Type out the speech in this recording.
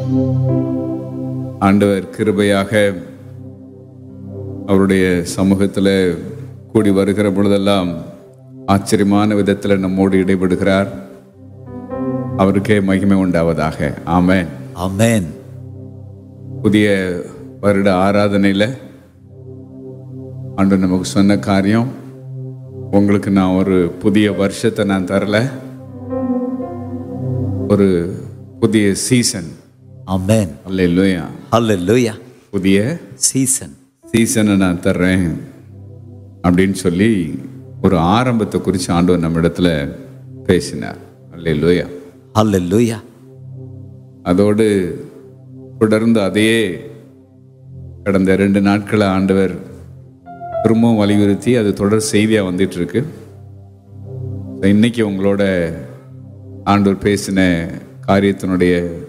ஆண்டவர் கிருபையாக அவருடைய சமூகத்தில் கூடி வருகிற பொழுதெல்லாம் ஆச்சரியமான விதத்தில் நம்மோடு இடைபடுகிறார் அவருக்கே மகிமை உண்டாவதாக ஆமென் ஆமென் புதிய வருட ஆராதனையில் ஆண்டு நமக்கு சொன்ன காரியம் உங்களுக்கு நான் ஒரு புதிய வருஷத்தை நான் தரல ஒரு புதிய சீசன் ஆமென் அல்ல ஹalleluya புதிய சீசன் சீசனை நான் தர்றேன் அப்படின்னு சொல்லி ஒரு ஆரம்பத்தை குறித்து ஆண்டவர் நம்ம இடத்துல பேசினார் அல்ல ஹalleluya அதோடு தொடர்ந்து அதையே கடந்த ரெண்டு நாட்களை ஆண்டவர் திரும்பவும் வலியுறுத்தி அது தொடர் செய்தியாக வந்துட்டு இருக்கு இன்னைக்கு உங்களோட ஆண்டவர் பேசின காரியத்தினுடைய